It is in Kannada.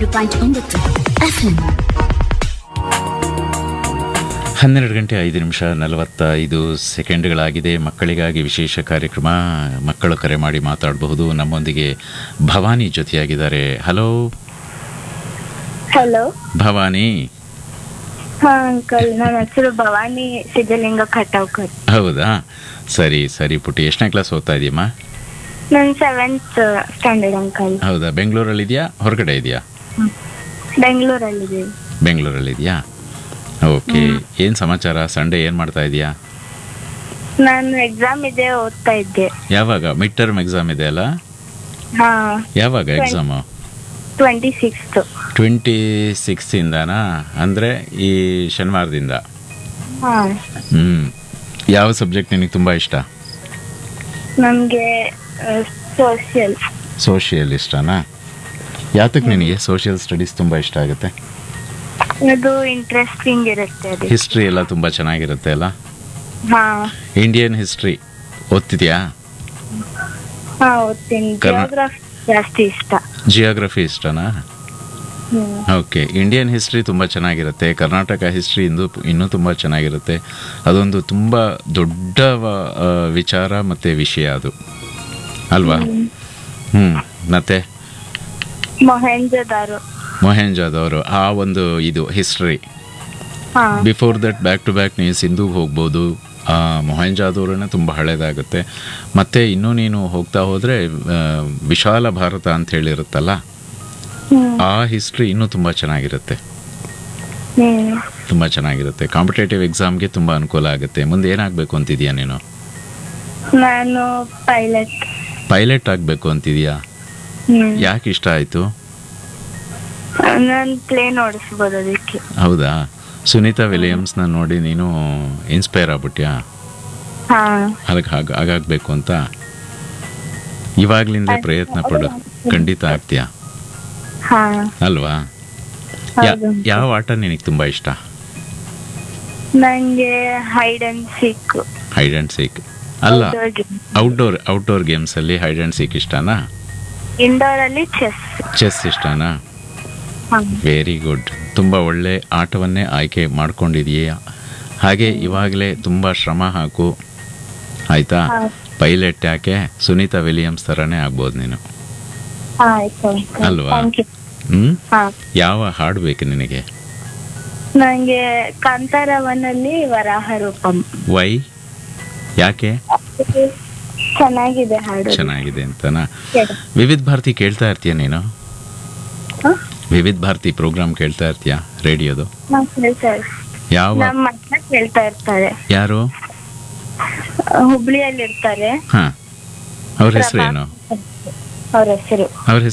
ಪಾಯಿಂಟ್ ಒಂಬತ್ತು ಎಫ್ಎಂ ಹನ್ನೆರಡು ಗಂಟೆ ಐದು ನಿಮಿಷ ನಲವತ್ತೈದು ಸೆಕೆಂಡ್ಗಳಾಗಿದೆ ಮಕ್ಕಳಿಗಾಗಿ ವಿಶೇಷ ಕಾರ್ಯಕ್ರಮ ಮಕ್ಕಳು ಕರೆ ಮಾಡಿ ಮಾತಾಡಬಹುದು ನಮ್ಮೊಂದಿಗೆ ಭವಾನಿ ಜೊತೆಯಾಗಿದ್ದಾರೆ ಹಲೋ ಹಲೋ ಭವಾನಿ ಹಾ ಅಂಕಲ್ ನನ್ನ ಹೆಸರು ಭವಾನಿ ಸಿದ್ಧಲಿಂಗ ಖಟಾವ್ಕರ್ ಹೌದಾ ಸರಿ ಸರಿ ಪುಟ್ಟಿ ಎಷ್ಟನೇ ಕ್ಲಾಸ್ ಓದ್ತಾ ಇದೆಯಮ್ಮ ನಾನು ಸೆವೆಂತ್ ಸ್ಟ್ಯಾಂಡರ್ಡ್ ಅಂಕಲ್ ಹೌದಾ ಬೆಂಗಳೂರಲ್ಲಿದೆಯಾ ಹೊರಗಡೆ ಇದೆಯಾ ಬೆಂಗಳೂರಲ್ಲಿದ್ದೀವಿ ಬೆಂಗಳೂರಲ್ಲಿದೆಯಾ ಓಕೆ ಏನು ಸಮಾಚಾರ ಸಂಡೇ ಏನು ಮಾಡ್ತಾ ಇದೆಯಾ ನಾನು ಎಕ್ಸಾಮ್ ಇದೆ ಓದ್ತಾ ಇದ್ದೆ ಯಾವಾಗ ಮಿಡ್ ಟರ್ಮ್ ಎಕ್ಸಾಮ್ ಇದೆ ಅಲ್ಲ ಹಾ ಯಾವಾಗ ಎಕ್ಸಾಮು ಟ್ವೆಂಟಿ ಸಿಕ್ಸ್ತ್ ಟ್ವೆಂಟಿ ಸಿಕ್ಸಿಂದನಾ ಅಂದರೆ ಈ ಶನಿವಾರದಿಂದ ಹಾ ಹ್ಞೂ ಯಾವ ಸಬ್ಜೆಕ್ಟ್ ನಿನಗೆ ತುಂಬ ಇಷ್ಟ ನಮಗೆ ಸೋಷಿಯಲ್ ಸೋಷಿಯಲ್ ಇಷ್ಟನಾ ಯಾತಕ್ಕೆ ನಿನಗೆ ಸೋಷಿಯಲ್ ಸ್ಟಡೀಸ್ ತುಂಬ ಇಷ್ಟ ಆಗುತ್ತೆ ಅದು ಇಂಟ್ರೆಸ್ಟಿಂಗ್ ಇರುತ್ತೆ ಅದು ಹಿಸ್ಟ್ರಿ ಎಲ್ಲ ತುಂಬ ಚೆನ್ನಾಗಿರುತ್ತೆ ಅಲ್ಲ ಹಾ ಇಂಡಿಯನ್ ಹಿಸ್ಟ್ರಿ ಓದ್ತಿದ್ಯಾ ಹಾ ಓದ್ತೀನಿ ಕರ್ನಾ- ಜಿಯೋಗ್ರಫಿ ಜಾಸ್ತಿ ಇಷ್ಟ ಜಿಯೋಗ್ರಫಿ ಇಷ್ಟನಾ ಹ್ಮ್ ಓಕೆ ಇಂಡಿಯನ್ ಹಿಸ್ಟ್ರಿ ತುಂಬ ಚೆನ್ನಾಗಿರುತ್ತೆ ಕರ್ನಾಟಕ ಹಿಸ್ಟ್ರಿ ಇಂದು ಇನ್ನೂ ತುಂಬ ಚೆನ್ನಾಗಿರುತ್ತೆ ಅದೊಂದು ತುಂಬ ದೊಡ್ಡ ವ- ಆ, ವಿಚಾರ ಮತ್ತು ವಿಷಯ ಅದು ಅಲ್ವಾ ಹ್ಞೂ ಮತ್ತೆ ಮೊಹೆಂಜದಾರು ಮೊಹೆಂಜಾದವರು ಆ ಒಂದು ಇದು ಹಿಸ್ಟ್ರಿ ಹಾ before that back to back ನೀವು ಸಿಂಧುಗೆ ಹೋಗ್ಬೋದು ಆ, ಮೊಹೆಂಜಾದವ್ರನ್ನ ತುಂಬ ಹಳೇದಾಗುತ್ತೆ ಮತ್ತು ಇನ್ನೂ ನೀನು ಹೋಗ್ತಾ ಹೋದರೆ ವಿಶಾಲ ಭಾರತ ಅಂತ ಹೇಳಿರುತ್ತಲ್ಲ ಹ್ಮ್ ಆ ಹಿಸ್ಟ್ರಿ ಇನ್ನೂ ತುಂಬ ಚೆನ್ನಾಗಿರುತ್ತೆ ಹ್ಮ್ ತುಂಬ ಚೆನ್ನಾಗಿರುತ್ತೆ ಕಾಂಪಿಟೇಟಿವ್ ಎಕ್ಸಾಮ್ಗೆ ತುಂಬ ಅನುಕೂಲ ಆಗುತ್ತೆ ಮುಂದೆ ಏನಾಗಬೇಕು ಅಂತಿದ್ಯಾ ನೀನು ನಾನು ಪೈಲಟ್ ಪೈಲಟ್ ಆಗಬೇಕು ಅಂತಿದ್ಯಾ ಹ್ಮ್ ಯಾಕೆ ಇಷ್ಟ ಆಯಿತು ನಾನು ಪ್ಲೇನ್ ಓಡಿಸ್ಬೋದು ಅದಕ್ಕೆ ಹೌದಾ ಸುನೀತಾ ವಿಲಿಯಮ್ಸ್ನ ನೋಡಿ ನೀನು ಇನ್ಸ್ಪೈರ್ ಆಗ್ಬಿಟ್ಯಾ ಹಾ ಅದಕ್ಕೆ ಹಾಗೆ ಹಾಗಾಗಬೇಕು ಅಂತ ಇವಾಗ್ಲಿಂದ ಪ್ರಯತ್ನ ಪಡು ಖಂಡಿತ ಆಗ್ತೀಯಾ ಹಾ ಅಲ್ವಾ ಯಾ- ಹೌದು. ಯಾವ ಆಟ ನಿನಗೆ ತುಂಬ ಇಷ್ಟ ನಂಗೆ hide and seek hide and seek ಅಲ್ಲ ಔಟ್ಡೋರ್ ಔಟ್ಡೋರ್ ಗೇಮ್ಸಲ್ಲಿ ಹೈಡ್ ಆ್ಯಂಡ್ ಸೀಕ್ ಇಷ್ಟನಾ ಇಂಡೋರ್ ಅಲ್ಲಿ ಚೆಸ್ ಚೆಸ್ ಇಷ್ಟನಾ ವೆರಿ ಗುಡ್ ತುಂಬ ಒಳ್ಳೆ ಆಟವನ್ನೇ ಆಯ್ಕೆ ಮಾಡ್ಕೊಂಡಿದೀಯ ಹಾಗೆ ಇವಾಗಲೇ ತುಂಬ ಶ್ರಮ ಹಾಕು ಆಯ್ತಾ ಹಾ. ಪೈಲಟ್ ಯಾಕೆ ಸುನೀತಾ ವಿಲಿಯಮ್ಸ್ ಥರನೇ ಆಗ್ಬೋದು ನೀನು ಆಯ್ತು ಅಲ್ವಾ? ಥ್ಯಾಂಕ್ ಯು ಹ್ಞೂ ಹಾ ಯಾವ ಹಾಡು ಬೇಕು ನಿನಗೆ ನಂಗೆ ಕಾಂತಾರವನಲ್ಲಿ ವರಾಹ ರೂಪಂ ವೈ ಯಾಕೆ ಚೆನ್ನಾಗಿದೆ ಹಾಡು ಚೆನ್ನಾಗಿದೆ ಅಂತನಾ ಕೇಳು. ವಿವಿಧ ಭಾರತಿ ಕೇಳ್ತಾ ಇರ್ತೀಯ ನೀನು ಹ? ವಿವಿಧ ಭಾರತಿ ಪ್ರೋಗ್ರಾಮ್ ಕೇಳ್ತಾ ಇರ್ತೀಯ ರೇಡಿಯೋದು ನಾನ್ ಕೇಳ್ತಾ ಇರ್ತೀನಿ. ಯಾವ ನಮ್ಮ ಅಣ್ಣ ಕೇಳ್ತಾ ಇರ್ತಾರೆ ಯಾರು ಹುಬ್ಳಿಯಲ್ಲಿ ಇರ್ತಾರೆ ಹಾಂ ಅವ್ರ ಹೆಸರೇನು ಅವ್ರ ಹೆಸರು ಅವ್ರ